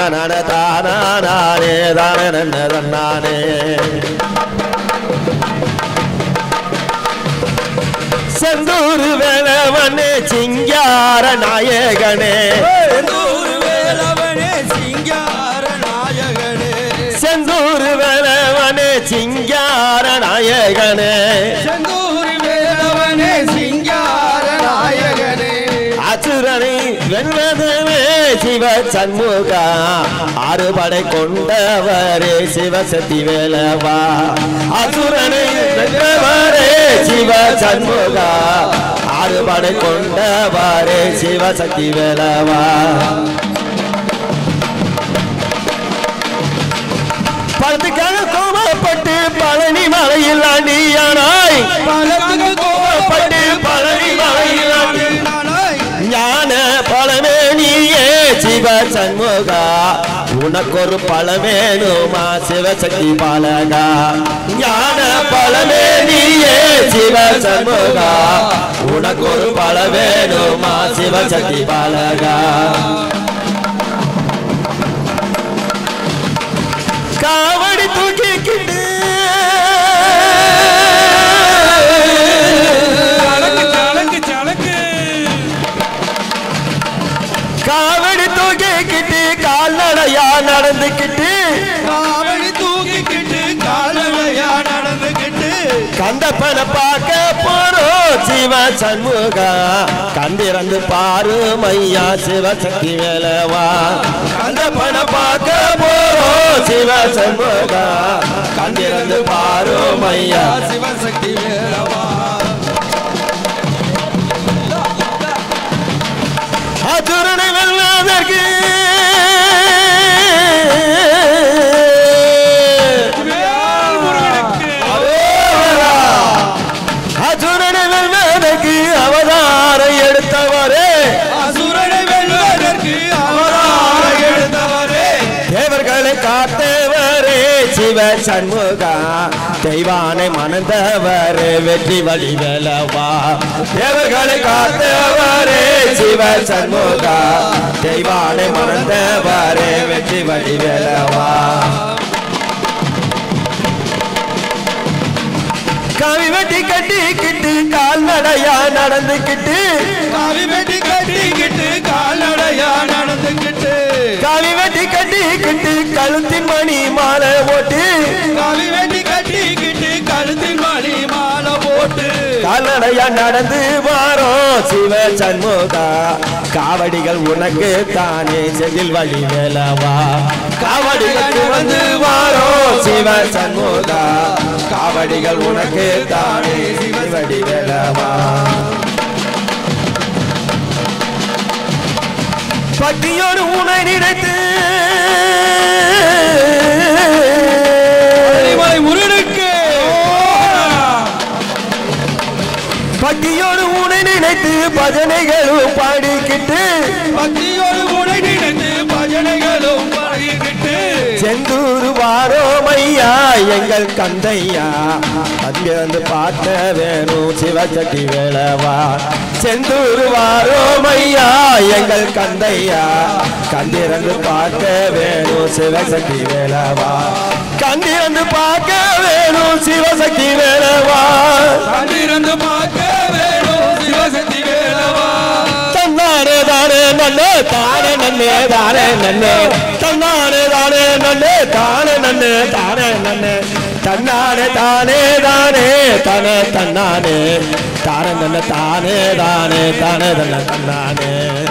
நட தானே தானே நன்ன தன்னானே செந்தூர் வேலவனே சிங்கார நாயகனே செந்தூர் வேலவனே சிங்கார நாயகனே செந்தூர் வேலவனே சிங்கார நாயகனே செந்தூர் வேலவனே சிங்கார நாயகனே அசுரனை வெல்வதவே சிவ சண்முகா ஆறுபடை கொண்டவரே சிவசக்தி வேலவா அசுரனை வெல்வரே சிவ சண்முகா ஆறுபடை கொண்டவரே சிவசக்தி வேலவா பழத்துக்காக கோபப்பட்டு பழனி மலையில் ஆண்டியானாய் பலமாக கோபப்பட்டு பழனி மலையில் ஆண்டி ஞான பழமே நீயே சிவ சண்முகா உனக்கொரு பழமேனுமா சிவசக்தி பாலகா ஞான பழமே நீயே சிவ சண்முகா உனக்கொரு பழமேனுமா சிவசக்தி பாலகா காவடி தூக்கிக்கிட்டு சலக்கு சலக்கு சலக்கு காவடி தூக்கிக்கிட்டு கால்நடையா நடந்துக்கிட்டு காவடி தூக்கிக்கிட்டு காலடையா நடந்துக்கிட்டு கந்தப்பனை பார்க்க போறோம் சிவ சண்முகா கண்டிறந்து பாரு மையா சிவசக்தி வேலவா கந்தப்பனை பார்க்க போறோம் சிவ சண்முகா கண்டிறந்து பாரு மையா சிவசக்தி வேலவா அசுரனை வெல்வதற்கு வேல் முருகனுக்கு அரோகரா. அசுரனை வெல்வதற்கு அவதாரம் எடுத்தவரே அசுரனை வெல்வதற்கு அவதார எடுத்தவரே தேவர்களை காத்தவரே சிவ சண்முகா தெய்வானை மணந்தவரே வெற்றி வழிவேலவா தேவர்களை காத்தவரே சிவ சண்முகா தெய்வானை மணந்தவரே வெற்றி வழிவேலவா கவி வெட்டி கட்டிக்கிட்டு கால்நடையா நடந்துக்கிட்டு காவி வெட்டி கட்டிக்கிட்டு கால்நடையா நடந்துக்கிட்டு காவி வெட்டி கட்டிக்கிட்டு கழுத்தின் மணி மாலை ஓட்டு காவி வெட்டி கட்டிக்கிட்டு கழுத்தில் மணி மாலை போட்டு கால்நடையா நடந்து வாரோம் சிவ சண்முகா காவடிகள் உனக்கு தானே செதில் வழி வேலவா காவடிகள் வந்து வாரோம் சிவ சண்முகா காவடிகள் உனக்கு தானே சிவடி வேலவா பட்டியோடு உனை நினைத்து மலை முருகனுக்கு பட்டியோடு உனை நினைத்து பஜனைகளும் பாடிக்கிட்டு பக்தியோடு உடை நினைத்து பஜனைகளும் பாடிக்கிட்டு செந்தூர் வாரோம் ஐயா எங்கள் கந்தையா அங்கிருந்து பார்த்த வேணும் சிவசக்தி வேளவா செந்தூர் வாரோம் ஐயா எங்கள் கந்தையா கந்திரந்து பார்க்க வேணும் சிவசக்தி வேளவா கந்திரந்து பார்க்க வேணும் சிவசக்தி வேளவா கண்டிருந்து பார்க்க வேணும் சிவசக்தி வேலவா தன்னானே தானே நன்னே தானே நன்னே தானே நன்னே தன்னானே தானே நன்னே தானே நன்னே தானே நன்னே தன்னானே தானே தானே தானே தன்னானே தானே நன்ன தானே தானே தானே தன்ன தன்னானே